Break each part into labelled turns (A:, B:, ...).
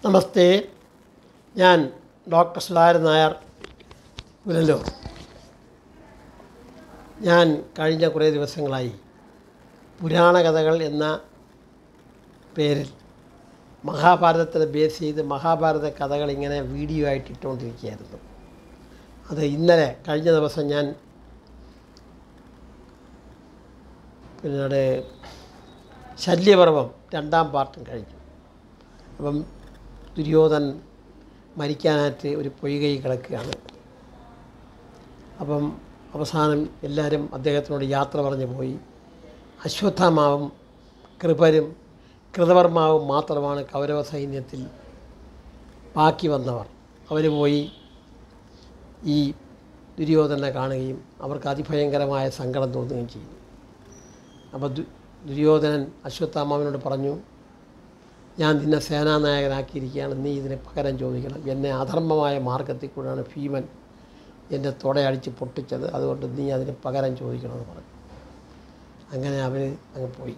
A: നമസ്തേ ഞാൻ ഡോക്ടർ സുധാകരൻ നായർ പുനലൂർ ഞാൻ കഴിഞ്ഞ കുറേ ദിവസങ്ങളായി പുരാണ കഥകൾ എന്ന പേരിൽ മഹാഭാരതത്തിനെ ബേസ് ചെയ്ത് മഹാഭാരത കഥകൾ ഇങ്ങനെ വീഡിയോ ആയിട്ട് ഇട്ടുകൊണ്ടിരിക്കുകയായിരുന്നു അത് ഇന്നലെ കഴിഞ്ഞ ദിവസം ഞാൻ പിന്നീട് ശല്യപർവം രണ്ടാം പാർട്ടും കഴിഞ്ഞു അപ്പം ദുര്യോധൻ മരിക്കാനായിട്ട് ഒരു പൊയ്കൈ കിടക്കുകയാണ് അപ്പം അവസാനം എല്ലാവരും അദ്ദേഹത്തിനോട് യാത്ര പറഞ്ഞു പോയി അശ്വത്ഥാമാവും കൃപരും കൃതവർമാവും മാത്രമാണ് കൗരവ സൈന്യത്തിൽ ബാക്കി വന്നവർ അവർ പോയി ഈ ദുര്യോധനെ കാണുകയും അവർക്ക് അതിഭയങ്കരമായ സങ്കടം തോന്നുകയും ചെയ്തു അപ്പോൾ ദു ദുര്യോധനൻ അശ്വത്ഥാമാവിനോട് പറഞ്ഞു ഞാൻ നിന്നെ സേനാനായകനാക്കിയിരിക്കുകയാണ് നീ ഇതിന് പകരം ചോദിക്കണം എന്നെ അധർമ്മമായ മാർഗത്തിൽ കൂടെയാണ് ഭീമൻ എൻ്റെ തുടയടിച്ച് പൊട്ടിച്ചത് അതുകൊണ്ട് നീ അതിന് പകരം ചോദിക്കണമെന്ന് പറഞ്ഞു അങ്ങനെ അവർ അങ്ങ് പോയി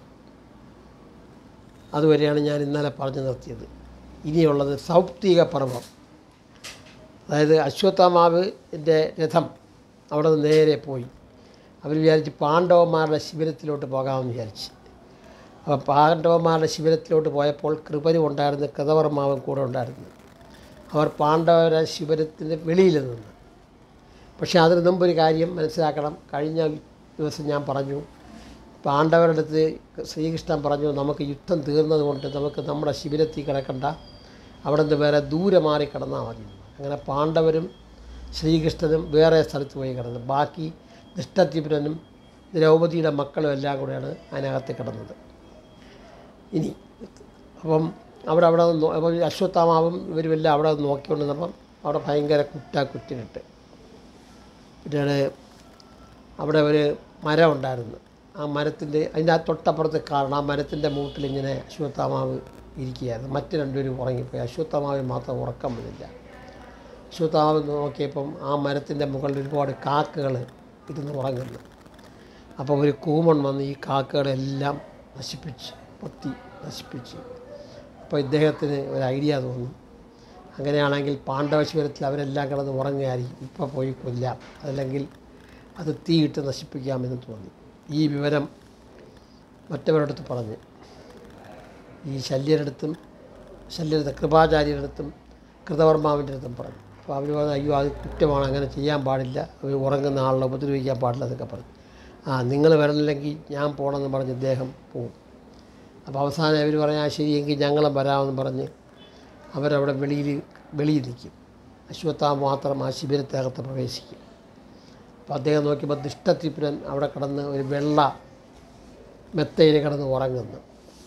A: അതുവരെയാണ് ഞാൻ ഇന്നലെ പറഞ്ഞു നിർത്തിയത് ഇനിയുള്ളത് സൗപ്തിക പർവം അതായത് അശ്വത്ഥാമാവിൻ്റെ രഥം അവിടെ നിന്ന് നേരെ പോയി അവർ വിചാരിച്ച് പാണ്ഡവന്മാരുടെ ശിബിരത്തിലോട്ട് പോകാമെന്ന് വിചാരിച്ച് അപ്പോൾ പാണ്ഡവന്മാരുടെ ശിബിരത്തിലോട്ട് പോയപ്പോൾ കൃപരും ഉണ്ടായിരുന്നു കൃതവർമാവും കൂടെ ഉണ്ടായിരുന്നു അവർ പാണ്ഡവരുടെ ശിബിരത്തിൻ്റെ വെളിയിൽ നിന്ന് പക്ഷേ അതിന് മുമ്പ് ഒരു കാര്യം മനസ്സിലാക്കണം കഴിഞ്ഞ ദിവസം ഞാൻ പറഞ്ഞു പാണ്ഡവരുടെ അടുത്ത് ശ്രീകൃഷ്ണൻ പറഞ്ഞു നമുക്ക് യുദ്ധം തീർന്നതുകൊണ്ട് നമുക്ക് നമ്മുടെ ശിബിരത്തിൽ കിടക്കണ്ട അവിടെ നിന്ന് വേറെ ദൂരെ മാറി കിടന്നാൽ മതി അങ്ങനെ പാണ്ഡവരും ശ്രീകൃഷ്ണനും വേറെ സ്ഥലത്ത് പോയി കിടന്നു ബാക്കി ദൃഷ്ടദ്യുപ്നനും ദ്രൗപദിയുടെ മക്കളും എല്ലാം കൂടെയാണ് അതിനകത്ത് കിടന്നത് ഇനി അപ്പം അവിടെ അവിടെ നിന്ന് അപ്പം ഈ അശ്വത്ഥാമാവും ഇവരും എല്ലാം അവിടെ നിന്ന് നോക്കിക്കൊണ്ടിരുന്നപ്പം അവിടെ ഭയങ്കര കുറ്റ കുറ്റിനിട്ട് പിന്നീട് അവിടെ ഒരു മരം ഉണ്ടായിരുന്നു ആ മരത്തിൻ്റെ അതിൻ്റെ ആ തൊട്ടപ്പുറത്ത് കാണണം ആ മരത്തിൻ്റെ മൂട്ടിൽ ഇങ്ങനെ അശ്വത്ഥാമാവ് ഇരിക്കുകയായിരുന്നു മറ്റ് രണ്ടുപേരും ഉറങ്ങിപ്പോയി അശ്വത്ഥാമാവിൽ മാത്രം ഉറക്കം വന്നില്ല അശ്വത്ഥാമാവ് നോക്കിയപ്പം ആ മരത്തിൻ്റെ മുകളിൽ ഒരുപാട് കാക്കകൾ ഇരുന്ന് ഉറങ്ങുന്നു അപ്പോൾ ഒരു കൂമൺ വന്ന് ഈ കാക്കകളെല്ലാം നശിപ്പിച്ച് പൊത്തി നശിപ്പിച്ച് അപ്പോൾ ഇദ്ദേഹത്തിന് ഒരു ഐഡിയ തോന്നി അങ്ങനെയാണെങ്കിൽ പാണ്ഡവശിവരത്തിൽ അവരെല്ലാം കിടന്ന് ഉറങ്ങുകയായിരിക്കും ഇപ്പോൾ പോയി കൊല്ലാം അതല്ലെങ്കിൽ അത് തീയിട്ട് നശിപ്പിക്കാമെന്ന് തോന്നി ഈ വിവരം മറ്റവരടുത്ത് പറഞ്ഞ് ഈ ശല്യരടുത്തും ശല്യരടുത്ത് കൃപാചാര്യരടുത്തും കൃതവർമാവിൻ്റെ അടുത്തും പറഞ്ഞു അപ്പോൾ അവർ പറഞ്ഞു അയ്യോ അത് കുറ്റമാണ് അങ്ങനെ ചെയ്യാൻ പാടില്ല അവർ ഉറങ്ങുന്ന ആളെ ഉപദ്രവിക്കാൻ പാടില്ല എന്നൊക്കെ പറഞ്ഞു ആ നിങ്ങൾ വരണില്ലെങ്കിൽ ഞാൻ പോകണമെന്ന് പറഞ്ഞ് ഇദ്ദേഹം പോവും അപ്പോൾ അവസാനം അവർ പറഞ്ഞാൽ "ആ, ശരിയെങ്കിൽ ഞങ്ങളും വരാമെന്ന് പറഞ്ഞ് അവരവിടെ വെളിയിൽ വെളിയിൽ നിൽക്കും അശ്വത്ഥാമ മാത്രം ആ ശിബിരത്തിനകത്ത് പ്രവേശിക്കും അപ്പോൾ അദ്ദേഹം നോക്കിയപ്പോൾ ദുഷ്ടത്രിപുരൻ അവിടെ കിടന്ന് ഒരു വെള്ള മെത്തയിൽ കിടന്ന് ഉറങ്ങുന്നു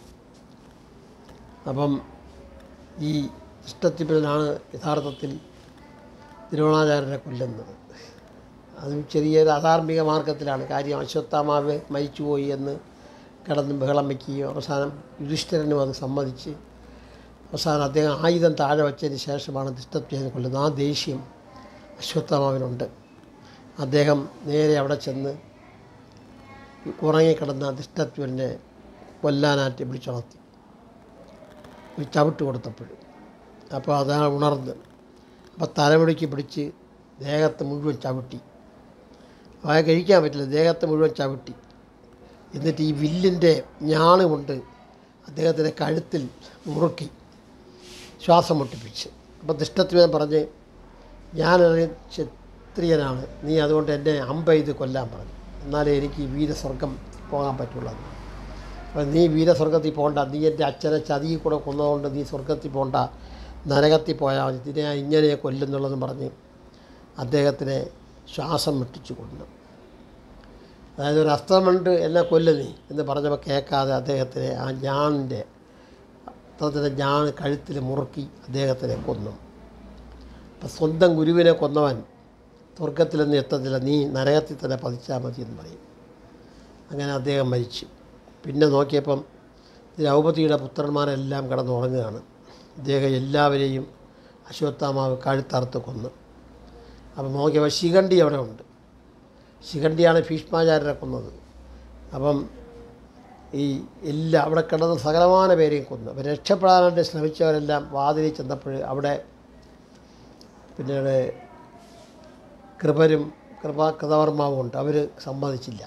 A: അപ്പം ഈ ദുഷ്ടത്രിപുരനാണ് യഥാർത്ഥത്തിൽ തിരുവണാചാര്യനെ കൊല്ലുന്നത് അതും ചെറിയൊരു അധാർമിക മാർഗത്തിലാണ് കാര്യം അശ്വത്ഥാമാവ് മരിച്ചുപോയി എന്ന് കിടന്ന് ബഹളം വയ്ക്കുകയും അവസാനം യുധിഷ്ഠിരനും അത് സമ്മതിച്ച് അവസാനം അദ്ദേഹം ആയുധം താഴെ വച്ചതിന് ശേഷമാണ് ദുഷ്ടത്വനെ കൊല്ലുന്നത് ആ ദേഷ്യം അശ്വത്ഥാമാവിനുണ്ട് അദ്ദേഹം നേരെ അവിടെ ചെന്ന് ഉറങ്ങിക്കിടന്ന ദുഷ്ടത്വനെ കൊല്ലാനായിട്ട് വിളിച്ചുണർത്തി ഒരു ചവിട്ട് കൊടുത്തപ്പോഴും അപ്പോൾ അതാണ് ഉണർന്ന് അപ്പോൾ തലമുടിക്ക് പിടിച്ച് ദേഹത്ത് മുഴുവൻ ചവിട്ടി വായ കഴിക്കാൻ പറ്റില്ല ദേഹത്ത് മുഴുവൻ ചവിട്ടി എന്നിട്ട് ഈ വില്ലിൻ്റെ ഞാണ് കൊണ്ട് അദ്ദേഹത്തിൻ്റെ കഴുത്തിൽ മുറുക്കി ശ്വാസം മുട്ടിപ്പിച്ച് അപ്പോൾ ദുഷ്ടത്വൻ പറഞ്ഞ് ഞാനൊരു ക്ഷത്രിയനാണ് നീ അതുകൊണ്ട് എന്നെ അമ്പ ചെയ്ത് കൊല്ലാൻ പറഞ്ഞു എന്നാലേ എനിക്ക് ഈ വീരസ്വർഗം പോകാൻ പറ്റുള്ളൂ അപ്പോൾ നീ വീരസ്വർഗത്തിൽ പോകണ്ട നീ എൻ്റെ അച്ഛനെ ചതിയിൽ കൂടെ കൊന്നതുകൊണ്ട് നീ സ്വർഗത്തിൽ പോകണ്ട നരകത്തിൽ പോയാൽ മതി ഇതിനെ ഞാൻ ഇങ്ങനെ കൊല്ലുന്നുള്ളതെന്ന് പറഞ്ഞ് അദ്ദേഹത്തിനെ ശ്വാസം മുട്ടിച്ചു കൊന്നു അതായത് ഒരു അസ്ത്രമുണ്ട് എന്നെ കൊല്ലു നീ എന്ന് പറഞ്ഞപ്പോൾ കേൾക്കാതെ അദ്ദേഹത്തിനെ ആ ഞാണിൻ്റെ അസ്ത്രത്തിൻ്റെ ഞാണ് കഴുത്തിൽ മുറുക്കി അദ്ദേഹത്തിനെ കൊന്നു അപ്പം സ്വന്തം ഗുരുവിനെ കൊന്നവൻ സ്വർഗത്തിലൊന്നും എത്തത്തില്ല നീ നരകത്തിൽ തന്നെ പതിച്ചാൽ മതി എന്ന് പറയും അങ്ങനെ അദ്ദേഹം മരിച്ചു പിന്നെ നോക്കിയപ്പം ദ്രൗപദിയുടെ പുത്രന്മാരെല്ലാം കിടന്നുറങ്ങുകയാണ് അദ്ദേഹം എല്ലാവരെയും അശ്വത്ഥാമാവ് കഴുത്തറുത്ത് കൊന്നു അപ്പം നോക്കിയപ്പോൾ ശിഖണ്ഡി അവിടെ ഉണ്ട് ശിഖണ്ഡിയാണ് ഭീഷ്മാചാര്യരെ കൊന്നത് അപ്പം ഈ എല്ലാ അവിടെ കിടന്ന സകലമാന പേരെയും കൊന്നു അപ്പോൾ രക്ഷപ്പെടാനായിട്ട് ശ്രമിച്ചവരെല്ലാം വാതിലിൽ ചെന്നപ്പോൾ അവിടെ പിന്നീട് കൃപരും കൃപ കൃതവർമാവും ഉണ്ട് അവർ സമ്മതിച്ചില്ല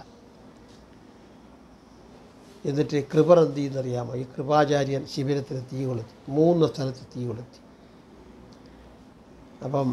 A: എന്നിട്ട് കൃപർ എന്ത് ചെയ്യുന്നറിയാമോ ഈ കൃപാചാര്യൻ ശിബിരത്തിന് തീ കൊളുത്തി മൂന്ന് സ്ഥലത്ത് തീ കൊളുത്തി അപ്പം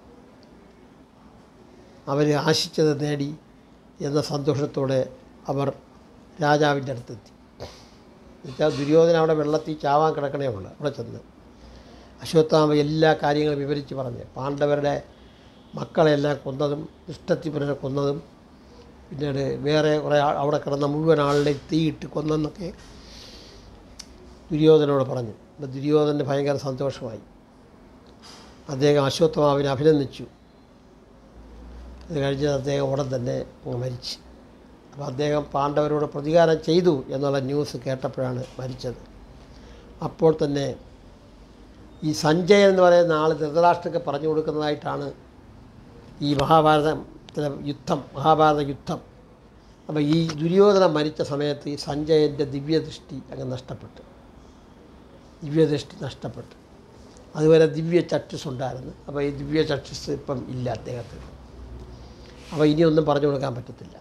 A: അവർ ആശിച്ചത് നേടി എന്ന സന്തോഷത്തോടെ അവർ രാജാവിൻ്റെ അടുത്തെത്തി എന്നുവെച്ചാൽ ദുര്യോധന അവിടെ വെള്ളത്തിൽ ചാവാൻ കിടക്കണേ ഉള്ളു അവിടെ ചെന്ന് അശ്വത്ഥാമ എല്ലാ കാര്യങ്ങളും വിവരിച്ച് പറഞ്ഞ് പാണ്ഡവരുടെ മക്കളെല്ലാം കൊന്നതും ദുഷ്ടത്തിപുരനെ കൊന്നതും പിന്നീട് വേറെ കുറേ ആൾ അവിടെ കിടന്ന മുഴുവൻ ആളുടെ തീയിട്ട് കൊന്നെന്നൊക്കെ ദുര്യോധനോട് പറഞ്ഞു അപ്പോൾ ദുര്യോധന് ഭയങ്കര സന്തോഷമായി അദ്ദേഹം അശ്വത്ഥമാവിനെ അഭിനന്ദിച്ചു അത് കഴിഞ്ഞ് അദ്ദേഹം ഉടൻ തന്നെ അങ്ങ് മരിച്ചു അപ്പോൾ അദ്ദേഹം പാണ്ഡവരോട് പ്രതികാരം ചെയ്തു എന്നുള്ള ന്യൂസ് കേട്ടപ്പോഴാണ് മരിച്ചത് അപ്പോൾ തന്നെ ഈ സഞ്ജയൻ എന്ന് പറയുന്ന ആൾ ധൃതരാഷ്ട്രക്ക് പറഞ്ഞു കൊടുക്കുന്നതായിട്ടാണ് ഈ മഹാഭാരതത്തിലെ യുദ്ധം മഹാഭാരത യുദ്ധം അപ്പോൾ ഈ ദുര്യോധന മരിച്ച സമയത്ത് ഈ സഞ്ജയൻ്റെ ദിവ്യദൃഷ്ടി അങ്ങ് നഷ്ടപ്പെട്ടു ദിവ്യദൃഷ്ടി നഷ്ടപ്പെട്ടു അതുവരെ ദിവ്യ ചക്ഷുസ് ഉണ്ടായിരുന്നു അപ്പോൾ ഈ ദിവ്യ ചക്ഷുസ് ഇപ്പം ഇല്ല അദ്ദേഹത്തിന് അപ്പോൾ ഇനിയൊന്നും പറഞ്ഞു കൊടുക്കാൻ പറ്റത്തില്ല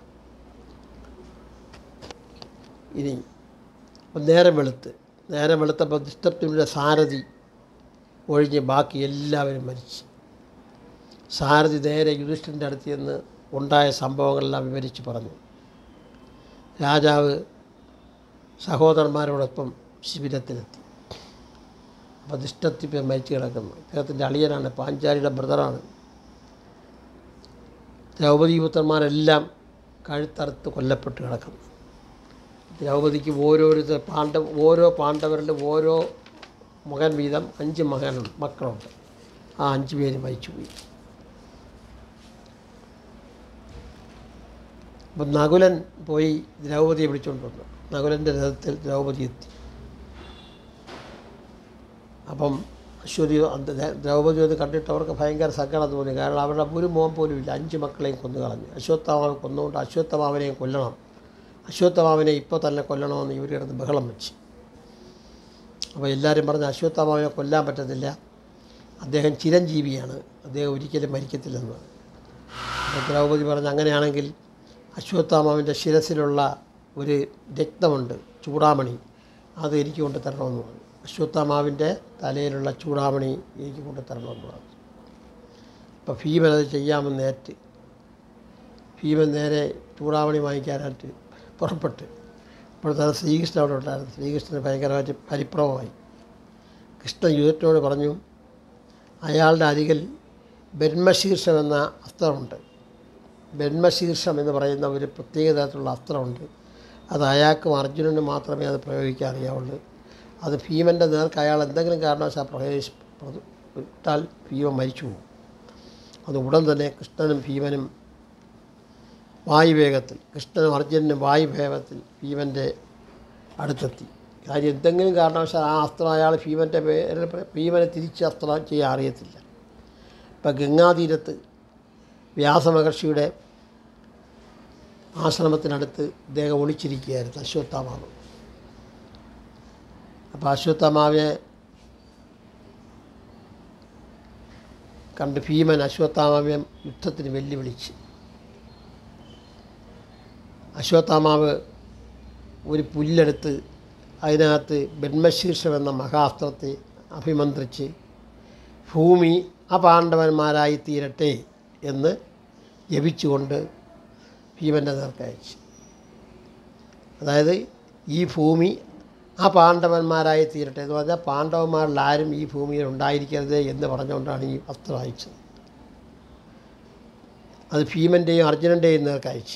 A: ഇനി അപ്പം നേരം വെളുത്ത് നേരം വെളുത്തപ്പോൾ ദുഷ്ടത്തിൻ്റെ സാരഥി ഒഴിഞ്ഞ് ബാക്കി എല്ലാവരും മരിച്ചു സാരഥി നേരെ യുധിഷ്ഠിരൻ്റെ അടുത്ത് ചെന്ന് ഉണ്ടായ സംഭവങ്ങളെല്ലാം വിവരിച്ച് പറഞ്ഞു രാജാവ് സഹോദരന്മാരോടൊപ്പം ശിബിരത്തിലെത്തി അപ്പോൾ ദുഷ്ടത്തിപ്പ് മരിച്ചു കിടക്കുന്നു അദ്ദേഹത്തിൻ്റെ അളിയനാണ് പാഞ്ചാലിയുടെ ബ്രദറാണ് ദ്രൗപദീപുത്രന്മാരെല്ലാം കഴുത്തറുത്ത് കൊല്ലപ്പെട്ട് കിടക്കുന്നു ദ്രൗപദിക്ക് ഓരോരുത്തർ പാണ്ഡവ ഓരോ പാണ്ഡവരുടെ ഓരോ മകൻ വീതം അഞ്ച് മകനുണ്ട് മക്കളുണ്ട് ആ അഞ്ച് പേര് മരിച്ചുപോയി അപ്പം നകുലൻ പോയി ദ്രൗപതിയെ വിളിച്ചുകൊണ്ട് വന്നു നകുലൻ്റെ രഥത്തിൽ ദ്രൗപദി എത്തി അപ്പം അശ്വതി അന്ത ദ്രൗപദി അത് കണ്ടിട്ട് അവർക്ക് ഭയങ്കര സങ്കടം തോന്നി കാരണം അവരുടെ ഒരു മോൻ പോലും ഇല്ല അഞ്ച് മക്കളെയും കൊന്നു കളഞ്ഞു അശ്വത്ഥമാവൻ കൊന്നുകൊണ്ട് അശ്വത്ഥമാവനെയും കൊല്ലണം അശ്വത്ഥമാവനെ ഇപ്പോൾ തന്നെ കൊല്ലണമെന്ന് ഇവർ കിടന്ന് ബഹളം വെച്ച് അപ്പോൾ എല്ലാവരും പറഞ്ഞ് അശ്വത്ഥമാവനെ കൊല്ലാൻ പറ്റത്തില്ല അദ്ദേഹം ചിരഞ്ജീവിയാണ് അദ്ദേഹം ഒരിക്കലും മരിക്കത്തില്ലെന്ന് അപ്പോൾ ദ്രൗപദി പറഞ്ഞ് അങ്ങനെയാണെങ്കിൽ അശ്വത്ഥാമാവിൻ്റെ ശിരസിലുള്ള ഒരു രക്തമുണ്ട് ചൂടാമണി അത് എനിക്ക് കൊണ്ട് തരണമെന്ന് പറഞ്ഞു അശ്വത്ഥാമാവിൻ്റെ തലയിലുള്ള ചൂടാമണി എനിക്ക് കൊണ്ട് തരണമെന്ന് പറഞ്ഞു അപ്പോൾ ഭീമൻ അത് ചെയ്യാമെന്ന് ഏറ്റ് ഭീമൻ നേരെ ചൂടാമണി വാങ്ങിക്കാനായിട്ട് പുറപ്പെട്ട് അപ്പോഴത്തെ ശ്രീകൃഷ്ണൻ അവിടെ ഉണ്ടായിരുന്നു ശ്രീകൃഷ്ണന് ഭയങ്കരമായിട്ട് പരിഭ്രമമായി കൃഷ്ണൻ യുദ്ധത്തിനോട് പറഞ്ഞു അയാളുടെ അരികിൽ ബ്രഹ്മശീർഷം എന്ന അസ്ത്രമുണ്ട് ബ്രഹ്മശീർഷം എന്ന് പറയുന്ന ഒരു പ്രത്യേക തരത്തിലുള്ള അസ്ത്രമുണ്ട് അത് അയാൾക്കും അർജുനനും മാത്രമേ അത് പ്രയോഗിക്കാൻ അറിയാവുള്ളൂ അത് ഭീമൻ്റെ നേർക്ക് അയാൾ എന്തെങ്കിലും കാരണവശാൽ പ്രവേശി പ്രതി- ഇട്ടാൽ ഭീമൻ മരിച്ചു പോകും അത് ഉടൻ തന്നെ കൃഷ്ണനും ഭീമനും വായുവേഗത്തിൽ കൃഷ്ണനും അർജുനനും വായുവേഗത്തിൽ ഭീമൻ്റെ അടുത്തെത്തി കാര്യം എന്തെങ്കിലും കാരണവശാൽ ആ അസ്ത്രം അയാൾ ഭീമൻ്റെ പേരിൽ ഭീമനെ തിരിച്ച് അസ്ത്രം ചെയ്യാൻ അറിയത്തില്ല ഇപ്പം ഗംഗാതീരത്ത് വ്യാസമഹർഷിയുടെ ആശ്രമത്തിനടുത്ത് ഇദ്ദേഹം ഒളിച്ചിരിക്കുകയായിരുന്നു അശ്വത്ഥാമാവ് അപ്പോൾ അശ്വത്ഥാമാവിനെ കണ്ട് ഭീമൻ അശ്വത്ഥാമാവിനെ യുദ്ധത്തിന് വെല്ലുവിളിച്ച് അശ്വത്ഥാമാവ് ഒരു പുല്ലെടുത്ത് അതിനകത്ത് ബ്രഹ്മശീർഷം എന്ന മഹാസ്ത്രത്തെ അഭിമന്ത്രിച്ച് ഭൂമി അപാണ്ഡവന്മാരായി തീരട്ടെ എന്ന് ജപിച്ചുകൊണ്ട് ഭീമൻ്റെ നേർക്കയച്ചു അതായത് ഈ ഭൂമി ആ പാണ്ഡവന്മാരായി തീരട്ടെ എന്ന് പറഞ്ഞാൽ പാണ്ഡവന്മാരിൽ ആരും ഈ ഭൂമിയിൽ ഉണ്ടായിരിക്കരുത് എന്ന് പറഞ്ഞുകൊണ്ടാണ് ഈ അസ്ത്രം അയച്ചത് അത് ഭീമൻ്റെയും അർജുനൻ്റെയും നേർക്കയച്ചു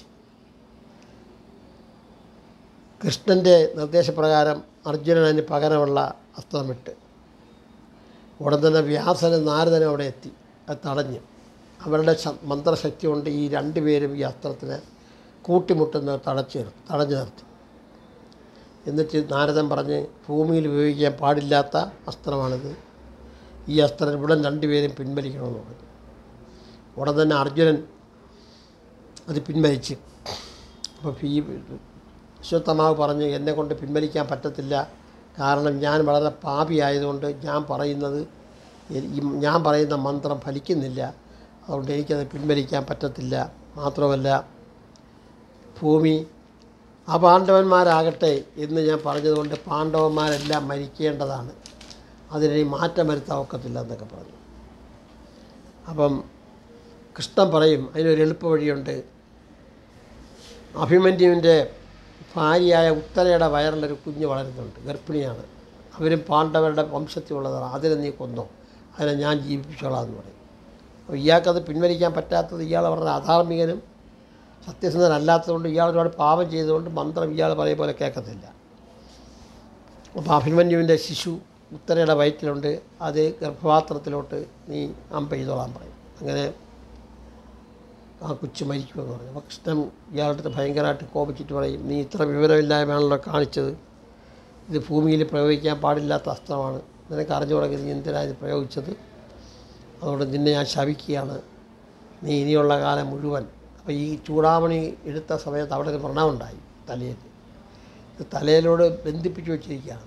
A: കൃഷ്ണൻ്റെ നിർദ്ദേശപ്രകാരം അർജുനൻ അതിന് പകരമുള്ള അസ്ത്രമിട്ട് ഉടൻ തന്നെ വ്യാസനും നാരദനും അവിടെ എത്തി അത് തടഞ്ഞു അവരുടെ ശ- മന്ത്രശക്തി കൊണ്ട് ഈ രണ്ടുപേരും ഈ അസ്ത്രത്തിനെ കൂട്ടിമുട്ടുന്ന തടച്ചു നിർ- തടഞ്ഞു നിർത്തി എന്നിട്ട് നാരദൻ പറഞ്ഞ് ഭൂമിയിൽ ഉപയോഗിക്കാൻ പാടില്ലാത്ത അസ്ത്രമാണിത് ഈ അസ്ത്രം ഉടൻ രണ്ടുപേരും പിൻവലിക്കണമെന്ന് പറഞ്ഞു ഉടൻ തന്നെ അർജുനൻ അത് പിൻവലിച്ച് അപ്പോൾ ഭീ അശ്വത്ഥമാവ് പറഞ്ഞ് എന്നെ കൊണ്ട് പിൻവലിക്കാൻ പറ്റത്തില്ല കാരണം ഞാൻ വളരെ പാപിയായതുകൊണ്ട് ഞാൻ പറയുന്നത് എ- ഈ ഞാൻ പറയുന്ന മന്ത്രം ഫലിക്കുന്നില്ല അതുകൊണ്ട് എനിക്കത് പിൻവലിക്കാൻ പറ്റത്തില്ല മാത്രമല്ല ഭൂമി ആ പാണ്ഡവന്മാരാകട്ടെ എന്ന് ഞാൻ പറഞ്ഞതുകൊണ്ട് പാണ്ഡവന്മാരെല്ലാം മരിക്കേണ്ടതാണ് അതിനി മാറ്റം വരുത്താൻ ഒക്കത്തില്ല എന്നൊക്കെ പറഞ്ഞു അപ്പം കൃഷ്ണൻ പറയും അതിനൊരു എളുപ്പ വഴിയുണ്ട് അഭിമന്യുവിൻ്റെ ഭാര്യയായ ഉത്തരയുടെ വയറിലൊരു കുഞ്ഞ് വളരുന്നുണ്ട് ഗർഭിണിയാണ് അവരും പാണ്ഡവരുടെ വംശത്തിലുള്ളതാണ് അതിനെ നീ കൊന്നോ അതിനെ ഞാൻ ജീവിപ്പിച്ചോളാം എന്ന് പറയും അപ്പോൾ ഇയാൾക്കത് പിൻവലിക്കാൻ പറ്റാത്തത് ഇയാൾ വളരെ അധാർമികനും സത്യസന്ധനല്ലാത്തതുകൊണ്ട് ഇയാൾ ഒരുപാട് പാപം ചെയ്തുകൊണ്ട് മന്ത്രം ഇയാൾ പറയും പോലെ കേൾക്കത്തില്ല അപ്പോൾ അഭിമന്യുവിൻ്റെ ശിശു ഉത്തരയുടെ വയറ്റിലുണ്ട് അത് ഗർഭപാത്രത്തിലോട്ട് നീ അമ്പ ചെയ്തോളാൻ പറയും അങ്ങനെ ആ കൊച്ചു മരിക്കുമെന്ന് പറഞ്ഞു അപ്പോൾ കൃഷ്ണൻ ഇയാളുടെ അടുത്ത് ഭയങ്കരമായിട്ട് കോപിച്ചിട്ട് പറയും നീ ഇത്ര വിവരമില്ലായ്മയാണല്ലോ കാണിച്ചത് ഇത് ഭൂമിയിൽ പ്രയോഗിക്കാൻ പാടില്ലാത്ത അസ്ത്രമാണ് നിനക്ക് അറിഞ്ഞു തുടങ്ങി നീ എന്തിനാണ് ഇത് പ്രയോഗിച്ചത് അതുകൊണ്ട് നിന്നെ ഞാൻ ശപിക്കുകയാണ് നീ ഇനിയുള്ള കാലം മുഴുവൻ അപ്പോൾ ഈ ചൂടാമണി എടുത്ത സമയത്ത് അവിടെ ഒരു വ്രണമുണ്ടായി തലയിൽ ഇത് തലയിലോട് ബന്ധിപ്പിച്ച് വെച്ചിരിക്കുകയാണ്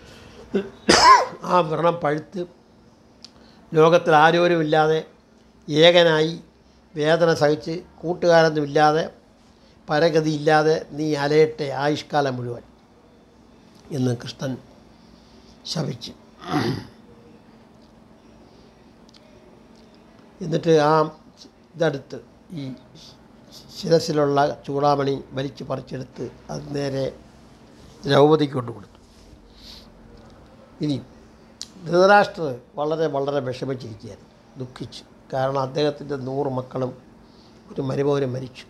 A: ആ വ്രണം പഴുത്ത് ലോകത്തിൽ ആരോരുമില്ലാതെ ഏകനായി വേദന സഹിച്ച് കൂട്ടുകാരൊന്നുമില്ലാതെ പരഗതിയില്ലാതെ നീ അലയട്ടെ ആയുഷ്കാലം മുഴുവൻ എന്ന് കൃഷ്ണൻ ശപിച്ചു എന്നിട്ട് ആ ഇതെടുത്ത് ഈ ശിരസിലുള്ള ചൂടാമണി വലിച്ചു പറിച്ചെടുത്ത് അത് നേരെ ദ്രൗപദിക്ക് കൊണ്ട് കൊടുത്തു ഇനി ധൃതരാഷ്ട്രർ വളരെ വളരെ വിഷമിച്ചിരിക്കുകയായിരുന്നു ദുഃഖിച്ചു കാരണം അദ്ദേഹത്തിൻ്റെ നൂറ് മക്കളും ഒരു മരുമകനും മരിച്ചു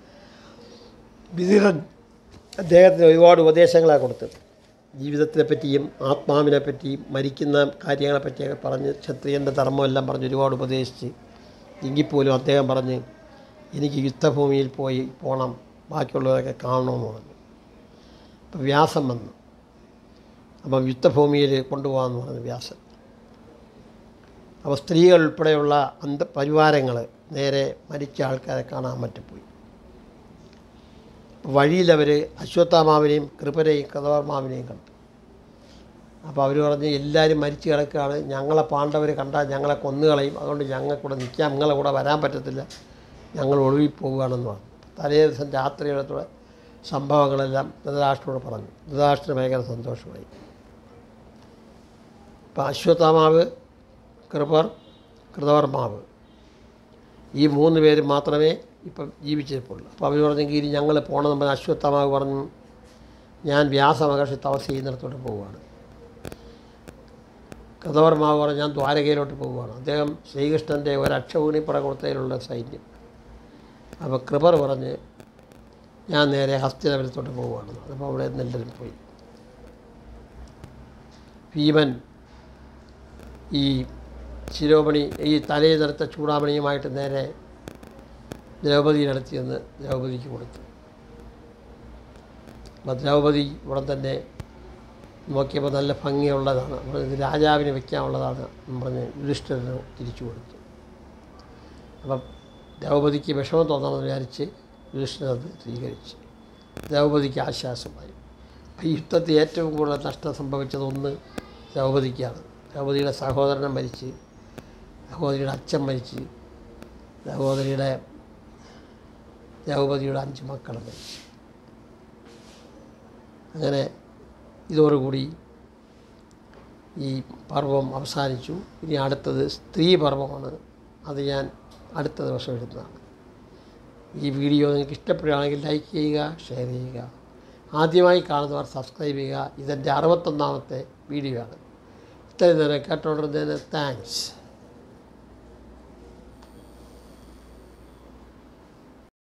A: വിതുരൻ അദ്ദേഹത്തിന് ഒരുപാട് ഉപദേശങ്ങളാണ് കൊടുത്തത് ജീവിതത്തിനെ പറ്റിയും ആത്മാവിനെ പറ്റിയും മരിക്കുന്ന കാര്യങ്ങളെ പറ്റിയൊക്കെ പറഞ്ഞ് ക്ഷത്രിയൻ്റെ ധർമ്മമെല്ലാം പറഞ്ഞ് ഒരുപാട് ഉപദേശിച്ച് എങ്കിൽപ്പോലും അദ്ദേഹം പറഞ്ഞ് എനിക്ക് യുദ്ധഭൂമിയിൽ പോയി പോകണം ബാക്കിയുള്ളവരൊക്കെ കാണണമെന്ന് പറഞ്ഞു അപ്പോൾ വ്യാസം വന്നു അപ്പം യുദ്ധഭൂമിയിൽ കൊണ്ടുപോകാമെന്ന് പറഞ്ഞു വ്യാസൻ അപ്പോൾ സ്ത്രീകൾ ഉൾപ്പെടെയുള്ള അന്ത പരിവാരങ്ങൾ നേരെ മരിച്ച ആൾക്കാരെ കാണാൻ പറ്റി പോയി വഴിയിലവർ അശ്വത്ഥാമാവിനെയും കൃപരെയും കഥവർമാവിനെയും കണ്ടു അപ്പോൾ അവർ പറഞ്ഞ് എല്ലാവരും മരിച്ചു കിടക്കുകയാണ് ഞങ്ങളെ പാണ്ഡവർ കണ്ടാൽ ഞങ്ങളെ കൊന്നുകളയും അതുകൊണ്ട് ഞങ്ങൾക്കൂടെ നിൽക്കാം നിങ്ങളെ കൂടെ വരാൻ പറ്റത്തില്ല ഞങ്ങൾ ഒളിവിൽ പോവുകയാണെന്ന് പറഞ്ഞു തലേ ദിവസം രാത്രിയിലത്തൂടെ സംഭവങ്ങളെല്ലാം ധൃതരാഷ്ട്രോട് പറഞ്ഞു ധൃതരാഷ്ട്രന് ഭയങ്കര സന്തോഷമായി ഇപ്പം അശ്വത്ഥാമാവ് കൃപർ കൃതവർമാവ് ഈ മൂന്ന് പേര് മാത്രമേ ഇപ്പം ജീവിച്ചിരിപ്പുള്ളൂ അപ്പോൾ അവർ പറഞ്ഞെങ്കിൽ ഇനി ഞങ്ങൾ പോകണമെന്ന് പറഞ്ഞ് അശ്വത്ഥാമാവ് പറഞ്ഞു ഞാൻ വ്യാസമഹർഷി തപസ് ചെയ്യുന്നിടത്തോട്ട് പോവുകയാണ് കഥവർമാവ് പറഞ്ഞു ഞാൻ ദ്വാരകയിലോട്ട് പോവുകയാണ് അദ്ദേഹം ശ്രീകൃഷ്ണൻ്റെ ഒരക്ഷകൂണി പുറകൊടുത്തതിലുള്ള സൈന്യം അപ്പോൾ കൃപർ പറഞ്ഞ് ഞാൻ നേരെ ഹസ്തിനപുരത്തോട്ട് പോവുകയാണ് അപ്പോൾ അവിടെ നിന്ന് എല്ലാവരും പോയി ഭീമൻ ഈ ശിരോമണി ഈ തലയിൽ നിറത്ത ചൂടാമണിയുമായിട്ട് നേരെ ദ്രൗപതിയിനടുത്ത് ചെന്ന് ദ്രൗപദിക്ക് കൊടുത്തു അപ്പോൾ ദ്രൗപദി ഉടൻ തന്നെ നോക്കിയപ്പോൾ നല്ല ഭംഗിയുള്ളതാണ് അപ്പോൾ ഇത് രാജാവിന് വെക്കാനുള്ളതാണ് എന്ന് പറഞ്ഞ് യുധിഷ്ഠിരന് തിരിച്ചു കൊടുത്തു അപ്പം ദ്രൗപദിക്ക് വിഷമം തോന്നണമെന്ന് വിചാരിച്ച് യുധിഷ്ഠിരൻ അത് സ്വീകരിച്ചു ദ്രൗപദിക്ക് ആശ്വാസമായി അപ്പോൾ ഈ യുദ്ധത്തിൽ ഏറ്റവും കൂടുതൽ നഷ്ടം സംഭവിച്ചത് ഒന്ന് ദ്രൗപദിക്കാണ് ദ്രൗപദിയുടെ സഹോദരൻ മരിച്ച് സഹോദരിയുടെ അച്ഛൻ മരിച്ച് സഹോദരിയുടെ ദ്രൗപദിയുടെ അഞ്ച് മക്കളും മരിച്ചു അങ്ങനെ ഇതോടുകൂടി ഈ പർവം അവസാനിച്ചു ഇനി അടുത്തത് സ്ത്രീ പർവമാണ് അത് ഞാൻ അടുത്ത ദിവസം ഇടുന്നതാണ് ഈ വീഡിയോ നിങ്ങൾക്ക് ഇഷ്ടപ്പെടുകയാണെങ്കിൽ ലൈക്ക് ചെയ്യുക ഷെയർ ചെയ്യുക ആദ്യമായി കാണുന്നവർ സബ്സ്ക്രൈബ് ചെയ്യുക ഇതെൻ്റെ അറുപത്തൊന്നാമത്തെ വീഡിയോ ആണ് ഇത്രയും നേരം കേട്ടോണ്ടിരുന്നതിന് താങ്ക്സ്